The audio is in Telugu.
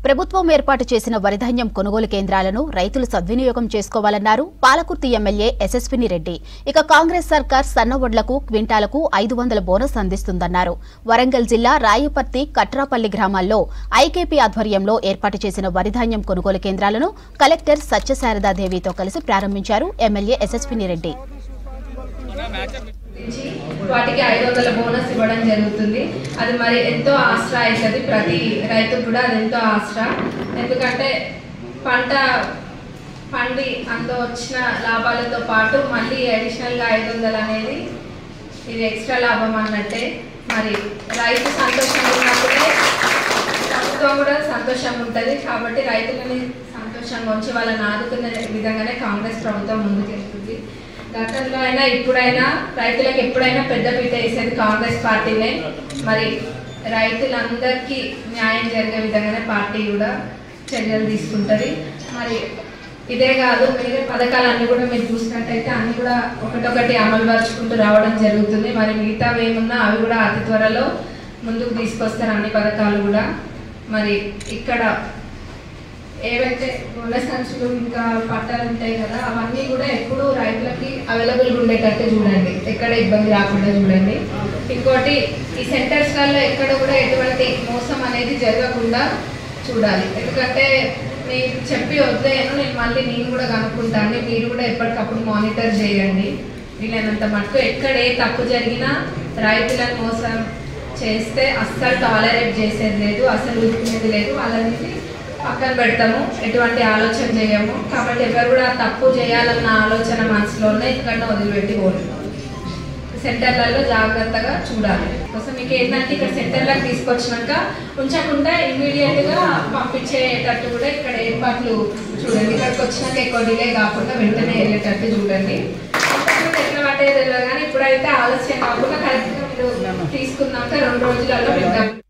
ప్రభుత్వం ఏర్పాటు చేసిన వరిధాన్యం కొనుగోలు కేంద్రాలను రైతులు సద్వినియోగం చేసుకోవాలన్నారు పాలకుర్తి ఎమ్మెల్యే ఎస్ఎస్విని రెడ్డి ఇక కాంగ్రెస్ సర్కార్ సన్నవడ్లకు క్వింటాలకు ఐదు వందల బోనస్ అందిస్తుందన్నారు వరంగల్ జిల్లా రాయపర్తి కట్రాపల్లి గ్రామాల్లో ఐకేపీ ఆధ్వర్యంలో ఏర్పాటు చేసిన వరిధాన్యం కొనుగోలు కేంద్రాలను కలెక్టర్ సత్యశారదాదేవితో కలిసి ప్రారంభించారు ఎమ్మెల్యే ఎస్ఎస్విని రెడ్డి నుంచి వాటికి ఐదు వందల బోనస్ ఇవ్వడం జరుగుతుంది అది మరి ఎంతో ఆసరా అవుతుంది ప్రతి రైతుకు కూడా అది ఎంతో ఆసరా ఎందుకంటే పంట పండి అందులో వచ్చిన లాభాలతో పాటు మళ్ళీ అడిషనల్గా ఐదు వందలు అనేది ఇది ఎక్స్ట్రా లాభం అన్నట్టే మరి రైతు సంతోషంగా ఉన్నప్పుడే ప్రభుత్వం కూడా సంతోషంగా ఉంటుంది కాబట్టి రైతులని సంతోషంగా ఉంచి వాళ్ళని ఆదుకునే విధంగానే కాంగ్రెస్ ప్రభుత్వం ముందుకెళ్తుంది గతంలో అయినా ఇప్పుడైనా రైతులకు ఎప్పుడైనా పెద్దపీట వేసేది కాంగ్రెస్ పార్టీనే మరి రైతులందరికీ న్యాయం జరిగే విధంగానే పార్టీ కూడా చర్యలు తీసుకుంటుంది మరి ఇదే కాదు వేరే పథకాలన్నీ కూడా మీరు చూసినట్టయితే అన్ని కూడా ఒకటొకటి అమలు పరుచుకుంటూ రావడం జరుగుతుంది మరి మిగతా ఏమున్నా అవి కూడా అతి త్వరలో ముందుకు తీసుకొస్తారు అన్ని పథకాలు కూడా మరి ఇక్కడ ఏవైతే గొల్ల సంచులు ఇంకా పట్టాలు ఉంటాయి కదా అవన్నీ కూడా ఎప్పుడు రైతులకి అవైలబుల్గా ఉండేటట్టు చూడండి ఎక్కడ ఇబ్బంది రాకుండా చూడండి ఇంకోటి ఈ సెంటర్స్లలో ఎక్కడ కూడా ఎటువంటి మోసం అనేది జరగకుండా చూడాలి ఎందుకంటే మీరు చెప్పి వద్దేను నేను మళ్ళీ నేను కూడా కనుక్కుంటాను మీరు కూడా ఎప్పటికప్పుడు మానిటర్ చేయండి వీలైనంత మటుకు ఎక్కడ ఏ తప్పు జరిగినా రైతులను మోసం చేస్తే అస్సలు టాలరేట్ చేసేది లేదు అసలు ఊరుకునేది లేదు వాళ్ళని పక్కన పెడతాము ఎటువంటి ఆలోచన చేయము కాబట్టి ఎవరు కూడా తప్పు చేయాలన్న ఆలోచన మనసులోనే ఎందుకంటే వదిలిపెట్టి పోదు సెంటర్లలో జాగ్రత్తగా చూడాలి కోసం మీకు ఏంటంటే ఇక్కడ సెంటర్లకు తీసుకొచ్చినాక ఉంచకుండా ఇమీడియట్ గా పంపించేటట్టు కూడా ఇక్కడ ఏర్పాట్లు చూడండి ఇక్కడికి వచ్చినాక ఎక్కువ డిలే కాకుండా వెంటనే వెళ్ళేటట్టు చూడండి ఇంతకుముందు ఎట్లా పట్టేది తెలియదు కానీ ఇప్పుడైతే ఆలస్యం కాకుండా కరెక్ట్గా మీరు తీసుకున్నాక రెండు రోజులలో మీకు